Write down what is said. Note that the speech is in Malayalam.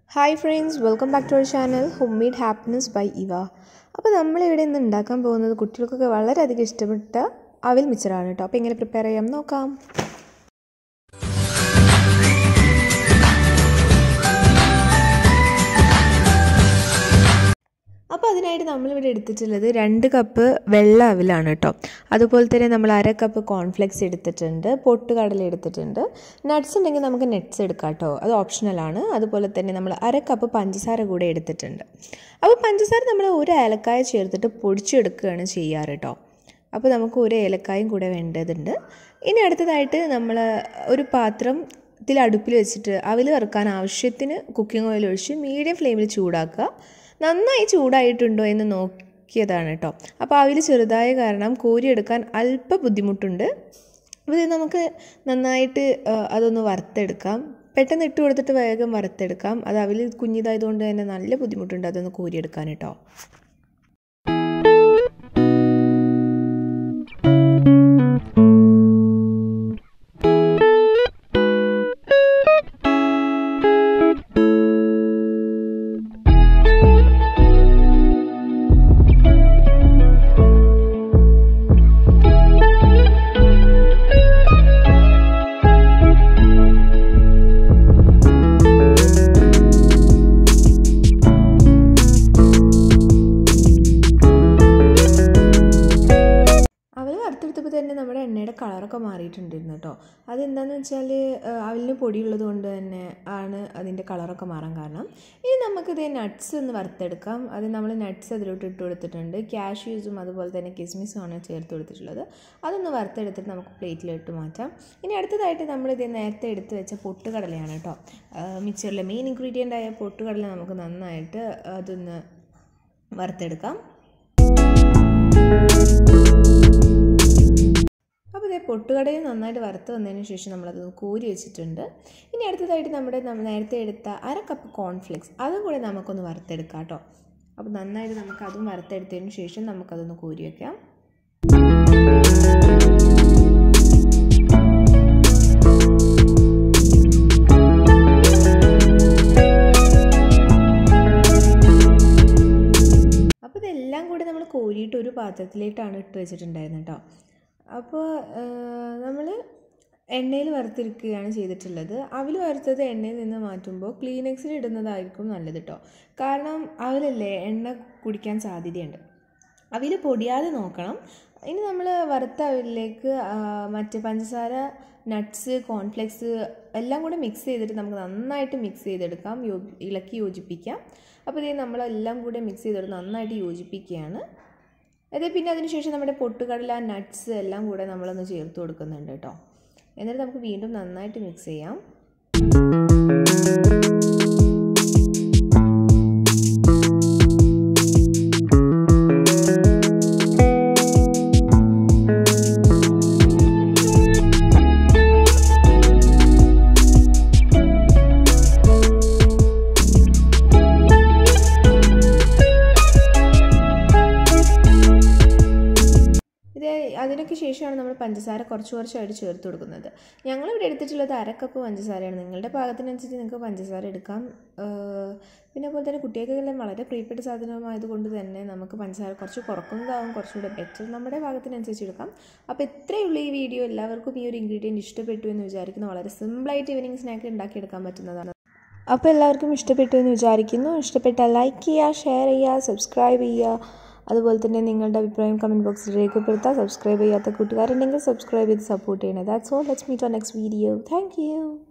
hi friends welcome back to our channel home made happiness by ഇവ അപ്പോൾ നമ്മളിവിടെ ഇന്ന് ഉണ്ടാക്കാൻ പോകുന്നത് കുട്ടികൾക്കൊക്കെ വളരെയധികം ഇഷ്ടപ്പെട്ട അവിൽ മിച്ചറാണ് കേട്ടോ അപ്പോൾ എങ്ങനെ പ്രിപ്പയർ ചെയ്യാം നോക്കാം അപ്പോൾ അതിനായിട്ട് നമ്മളിവിടെ എടുത്തിട്ടുള്ളത് രണ്ട് കപ്പ് വെള്ള അവിലാണ് കേട്ടോ അതുപോലെ തന്നെ നമ്മൾ അര കപ്പ് കോൺഫ്ലെക്സ് എടുത്തിട്ടുണ്ട് പൊട്ടുകടല എടുത്തിട്ടുണ്ട് നട്ട്സ് ഉണ്ടെങ്കിൽ നമുക്ക് നട്ട്സ് എടുക്കാം കേട്ടോ അത് ഓപ്ഷണലാണ് അതുപോലെ തന്നെ നമ്മൾ അര കപ്പ് പഞ്ചസാര കൂടെ എടുത്തിട്ടുണ്ട് അപ്പോൾ പഞ്ചസാര നമ്മൾ ഒരു ഏലക്കായ ചേർത്തിട്ട് പൊടിച്ചെടുക്കുകയാണ് ചെയ്യാറ് കേട്ടോ അപ്പോൾ നമുക്ക് ഒരു ഏലക്കായും കൂടെ വേണ്ടതുണ്ട് ഇനി അടുത്തതായിട്ട് നമ്മൾ ഒരു പാത്രം ഇതിൽ അടുപ്പിൽ വെച്ചിട്ട് അവിൽ വറുക്കാൻ ആവശ്യത്തിന് കുക്കിംഗ് ഓയിൽ ഒഴിച്ച് മീഡിയം ഫ്ലെയിമിൽ ചൂടാക്കുക നന്നായി ചൂടായിട്ടുണ്ടോ എന്ന് നോക്കിയതാണ് കേട്ടോ അപ്പോൾ അവിൽ ചെറുതായ കാരണം കോരിയെടുക്കാൻ അല്പ ബുദ്ധിമുട്ടുണ്ട് അപ്പോൾ ഇത് നമുക്ക് നന്നായിട്ട് അതൊന്ന് വറുത്തെടുക്കാം പെട്ടെന്ന് ഇട്ട് കൊടുത്തിട്ട് വേഗം വറുത്തെടുക്കാം അത് അവിൽ കുഞ്ഞിതായതുകൊണ്ട് തന്നെ നല്ല ബുദ്ധിമുട്ടുണ്ട് അതൊന്ന് കോരിയെടുക്കാൻ കേട്ടോ വറുത്തെടുത്തപ്പോൾ തന്നെ നമ്മുടെ എണ്ണയുടെ കളറൊക്കെ മാറിയിട്ടുണ്ടായിരുന്നു കേട്ടോ അതെന്താണെന്ന് വെച്ചാൽ അവിലിന് പൊടിയുള്ളത് കൊണ്ട് തന്നെ ആണ് അതിൻ്റെ കളറൊക്കെ മാറാൻ കാരണം ഇനി നമുക്കിത് നട്ട്സ് ഒന്ന് വറുത്തെടുക്കാം അത് നമ്മൾ നട്ട്സ് അതിലോട്ട് ഇട്ട് കൊടുത്തിട്ടുണ്ട് ക്യാഷ്യൂസും അതുപോലെ തന്നെ കിസ്മിസും ആണ് ചേർത്ത് കൊടുത്തിട്ടുള്ളത് അതൊന്ന് വറുത്തെടുത്തിട്ട് നമുക്ക് പ്ലേറ്റിലിട്ട് മാറ്റാം ഇനി അടുത്തതായിട്ട് നമ്മളിത് നേരത്തെ എടുത്ത് വെച്ച പൊട്ടുകടലയാണ് കേട്ടോ മിക്സറിലെ മെയിൻ ഇൻഗ്രീഡിയൻ്റ് ആയ പൊട്ടുകടല നമുക്ക് നന്നായിട്ട് അതൊന്ന് വറുത്തെടുക്കാം അപ്പോൾ ഇതേ പൊട്ടുകടയിൽ നന്നായിട്ട് വറുത്ത് വന്നതിന് ശേഷം നമ്മളത് കോരി വെച്ചിട്ടുണ്ട് ഇനി അടുത്തതായിട്ട് നമ്മുടെ നേരത്തെ എടുത്ത അര കപ്പ് കോൺഫ്ലെക്സ് അതും കൂടെ നമുക്കൊന്ന് വറുത്തെടുക്കാം കേട്ടോ അപ്പോൾ നന്നായിട്ട് നമുക്ക് അതും വറുത്തെടുത്തതിന് ശേഷം നമുക്കതൊന്ന് കോരി വയ്ക്കാം അപ്പോൾ ഇതെല്ലാം കൂടി നമ്മൾ കോരിയിട്ട് ഒരു പാത്രത്തിലേക്കാണ് ഇട്ട് വെച്ചിട്ടുണ്ടായിരുന്നത് കേട്ടോ അപ്പോൾ നമ്മൾ എണ്ണയിൽ വറുത്തിരിക്കുകയാണ് ചെയ്തിട്ടുള്ളത് അവിൽ വറുത്തത് എണ്ണയിൽ നിന്ന് മാറ്റുമ്പോൾ ക്ലീനക്സിൽ ഇടുന്നതായിരിക്കും നല്ലത് കേട്ടോ കാരണം അവിലല്ലേ എണ്ണ കുടിക്കാൻ സാധ്യതയുണ്ട് അവിൽ പൊടിയാതെ നോക്കണം ഇനി നമ്മൾ വറുത്ത അവിലേക്ക് മറ്റേ പഞ്ചസാര നട്ട്സ് കോൺഫ്ലെക്സ് എല്ലാം കൂടെ മിക്സ് ചെയ്തിട്ട് നമുക്ക് നന്നായിട്ട് മിക്സ് ചെയ്തെടുക്കാം യോ ഇളക്കി യോജിപ്പിക്കാം അപ്പോൾ ഇതേ നമ്മളെല്ലാം കൂടെ മിക്സ് ചെയ്തെടുത്ത് നന്നായിട്ട് യോജിപ്പിക്കുകയാണ് അതെ പിന്നെ അതിനുശേഷം നമ്മുടെ പൊട്ടുകടല നട്ട്സ് എല്ലാം കൂടെ നമ്മളൊന്ന് ചേർത്ത് കൊടുക്കുന്നുണ്ട് കേട്ടോ എന്നിട്ട് നമുക്ക് വീണ്ടും നന്നായിട്ട് മിക്സ് ചെയ്യാം ഇത് അതിനൊക്കെ ശേഷമാണ് നമ്മൾ പഞ്ചസാര കുറച്ച് കുറച്ചായിട്ട് ചേർത്ത് കൊടുക്കുന്നത് ഞങ്ങളിവിടെ എടുത്തിട്ടുള്ളത് അരക്കപ്പ് പഞ്ചസാരയാണ് നിങ്ങളുടെ പാകത്തിനനുസരിച്ച് നിങ്ങൾക്ക് പഞ്ചസാര എടുക്കാം പിന്നെ അതുപോലെ തന്നെ കുട്ടികൾക്കെല്ലാം വളരെ പ്രിയപ്പെട്ട സാധനമായതുകൊണ്ട് തന്നെ നമുക്ക് പഞ്ചസാര കുറച്ച് കുറക്കുന്നതാവും കുറച്ചുകൂടെ ബെറ്റർ നമ്മുടെ പാകത്തിനനുസരിച്ച് എടുക്കാം അപ്പോൾ ഇത്രയുള്ള ഈ വീഡിയോ എല്ലാവർക്കും ഈ ഒരു ഇൻഗ്രീഡിയൻറ്റ് ഇഷ്ടപ്പെട്ടു എന്ന് വിചാരിക്കുന്നു വളരെ സിമ്പിളായിട്ട് ഈവനിങ് സ്നാക്ക് ഉണ്ടാക്കിയെടുക്കാൻ പറ്റുന്നതാണ് അപ്പോൾ എല്ലാവർക്കും ഇഷ്ടപ്പെട്ടു എന്ന് വിചാരിക്കുന്നു ഇഷ്ടപ്പെട്ടാൽ ലൈക്ക് ചെയ്യുക ഷെയർ ചെയ്യുക സബ്സ്ക്രൈബ് ചെയ്യുക അതുപോലെ തന്നെ നിങ്ങളുടെ അഭിപ്രായം കമൻറ്റ് ബോക്സിൽ രേഖപ്പെടുത്തുക സബ്സ്ക്രൈബ് ചെയ്യാത്ത കൂട്ടുകാരുണ്ടെങ്കിൽ സബ്സ്ക്രൈബ് ചെയ്ത് സപ്പോർട്ട് ചെയ്യണേ that's all let's meet on next video thank